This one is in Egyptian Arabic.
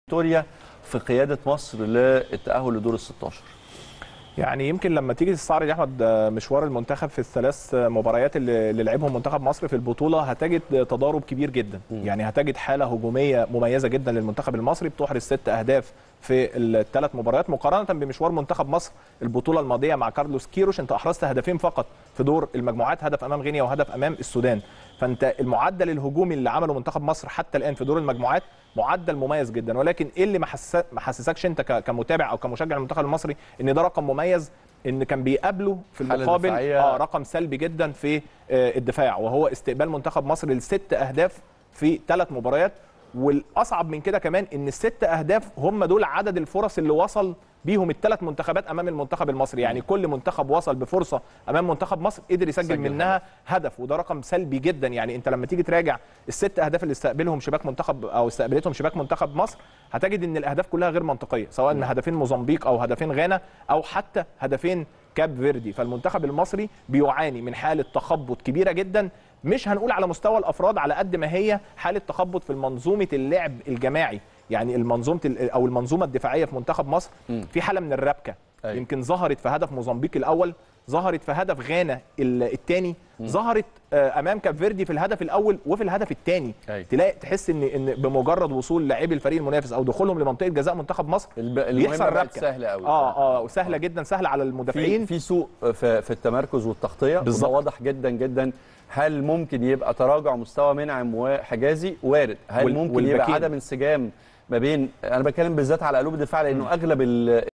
فيكتوريا في قياده مصر للتاهل لدور ال 16 يعني يمكن لما تيجي تستعرض يا احمد مشوار المنتخب في الثلاث مباريات اللي اللي لعبهم منتخب مصر في البطوله هتجد تضارب كبير جدا مم. يعني هتجد حاله هجوميه مميزه جدا للمنتخب المصري بتحرز ست اهداف في الثلاث مباريات مقارنه بمشوار منتخب مصر البطوله الماضيه مع كارلوس كيروش انت احرزت هدفين فقط في دور المجموعات هدف امام غينيا وهدف امام السودان فانت المعدل الهجومي اللي عمله منتخب مصر حتى الان في دور المجموعات معدل مميز جدا ولكن ايه اللي ما حسس- ما حسسكش انت ك- كمتابع او كمشجع المنتخب المصري ان ده رقم مميز ان كان بيقابله في حالة المقابل دفاعية. اه رقم سلبي جدا في آه، الدفاع وهو استقبال منتخب مصر لست اهداف في ثلاث مباريات والاصعب من كده كمان ان الست اهداف هم دول عدد الفرص اللي وصل بيهم الثلاث منتخبات امام المنتخب المصري يعني كل منتخب وصل بفرصه امام منتخب مصر قدر يسجل سجل منها هدف وده رقم سلبي جدا يعني انت لما تيجي تراجع الست اهداف اللي استقبلهم شباك منتخب او استقبلتهم شباك منتخب مصر هتجد ان الاهداف كلها غير منطقيه سواء من هدفين موزمبيق او هدفين غانا او حتى هدفين كاب فيردي فالمنتخب المصري بيعاني من حاله تخبط كبيره جدا مش هنقول على مستوى الافراد على قد ما هي حاله تخبط في منظومه اللعب الجماعي يعني المنظومه ال- او المنظومه الدفاعيه في منتخب مصر مم. في حاله من الربكه أيوة. يمكن ظهرت في هدف موزمبيق الاول ظهرت في هدف غانا الثاني ظهرت آه، امام كاب فيردي في الهدف الاول وفي الهدف الثاني أيوة. تلاقي تحس ان ان بمجرد وصول لاعبي الفريق المنافس او دخولهم لمنطقه جزاء منتخب مصر الب- المهمة بيحصل بقت ربكه سهلة أوي. اه اه وسهله جدا سهله على في المدافعين في سوء في, في التمركز والتغطيه بالظبط. وده واضح جدا جدا هل ممكن يبقى تراجع مستوى منعم وحجازي وارد هل وال- ممكن يبقى والباكين. عدم انسجام ما بين انا بتكلم بالذات على قلوب الدفاع لانه اغلب ال-